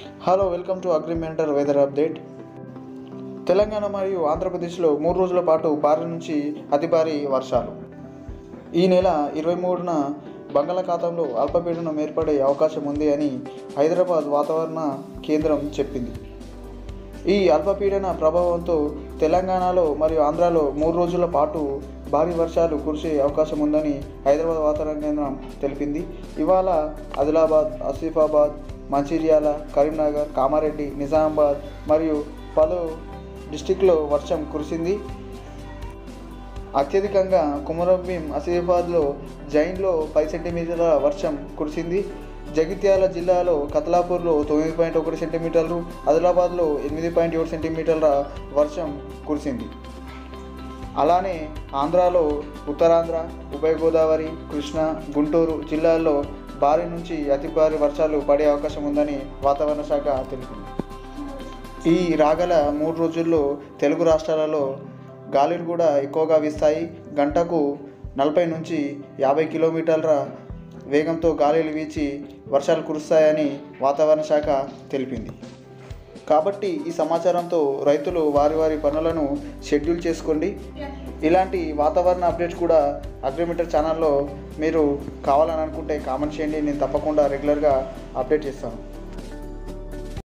hello welcome to అగ్రిమెంటర్ weather update Telangana మరియు ఆంధ్రప్రదేశ్లో మూడు రోజుల పాటు భారీ నుంచి అతి భారీ వర్షాలు ఈ నెల ఇరవై మూడున బంగాళాఖాతంలో అల్పపీడనం ఏర్పడే అవకాశం ఉంది అని హైదరాబాద్ వాతావరణ కేంద్రం చెప్పింది ఈ అల్పపీడన ప్రభావంతో తెలంగాణలో మరియు ఆంధ్రాలో మూడు రోజుల పాటు భారీ వర్షాలు కురిసే అవకాశం ఉందని హైదరాబాద్ వాతావరణ కేంద్రం తెలిపింది ఇవాళ ఆదిలాబాద్ ఆసిఫాబాద్ మంచిర్యాల కరీంనగర్ కామారెడ్డి నిజామాబాద్ మరియు పలు డిస్టిక్లో వర్షం కురిసింది అత్యధికంగా కుమరంభీం ఆసిఫాబాద్లో జైన్లో పది సెంటీమీటర్ల వర్షం కురిసింది జగిత్యాల జిల్లాలో కతలాపూర్లో తొమ్మిది పాయింట్ ఒకటి సెంటీమీటర్లు ఆదిలాబాద్లో ఎనిమిది పాయింట్ ఏడు సెంటీమీటర్ల వర్షం కురిసింది అలానే ఆంధ్రాలో ఉత్తరాంధ్ర ఉభయ గోదావరి కృష్ణా గుంటూరు జిల్లాల్లో భారీ నుంచి అతి భారీ వర్షాలు పడే అవకాశం ఉందని వాతావరణ శాఖ తెలిపింది ఈ రాగల మూడు రోజుల్లో తెలుగు రాష్ట్రాలలో గాలులు కూడా ఎక్కువగా వీస్తాయి గంటకు నలభై నుంచి యాభై కిలోమీటర్ల వేగంతో గాలులు వీచి వర్షాలు కురుస్తాయని వాతావరణ శాఖ తెలిపింది కాబట్టి ఈ సమాచారంతో రైతులు వారి వారి పనులను షెడ్యూల్ చేసుకోండి ఇలాంటి వాతావరణ అప్డేట్స్ కూడా అగ్రిమీటర్ ఛానల్లో మీరు కావాలని అనుకుంటే కామెంట్ చేయండి నేను తప్పకుండా రెగ్యులర్గా అప్డేట్ చేస్తాను